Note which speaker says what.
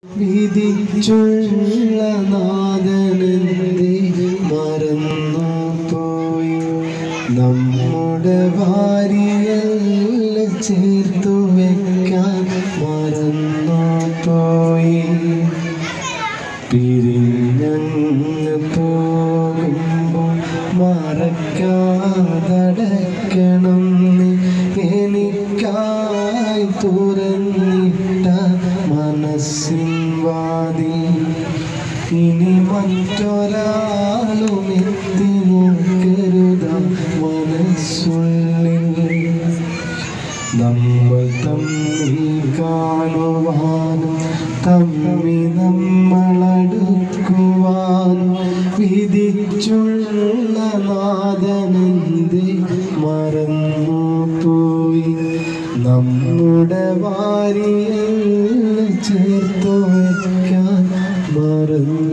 Speaker 1: വിധിച്ചുള്ള നാദനന്ദി മറന്നു പോയി നമ്മുടെ ഭാര്യയല്ല ചേർത്തു വെക്കാൻ മറന്നു പോയി പിരിഞ്ഞങ്ങ് പോകുമ്പോൾ മറക്കാതടക്കണം നീ എനിക്കായി തുറന്നിട്ട മനസ്സിൻ വാതി ഇനി മറ്റൊരാളും എത്തി നോക്കരുത മനസ്സുള്ളിൽ നമ്മൾ തമ്മിൽ കാണുവാനും തമ്മി നമ്മളടുക്കുവാനും വിധിച്ചുള്ള നാദനന്ദി മറന്നു പോയി നമ്മുടെ വാരിയിൽ ചേർത്തു വയ്ക്കാൻ മറന്നു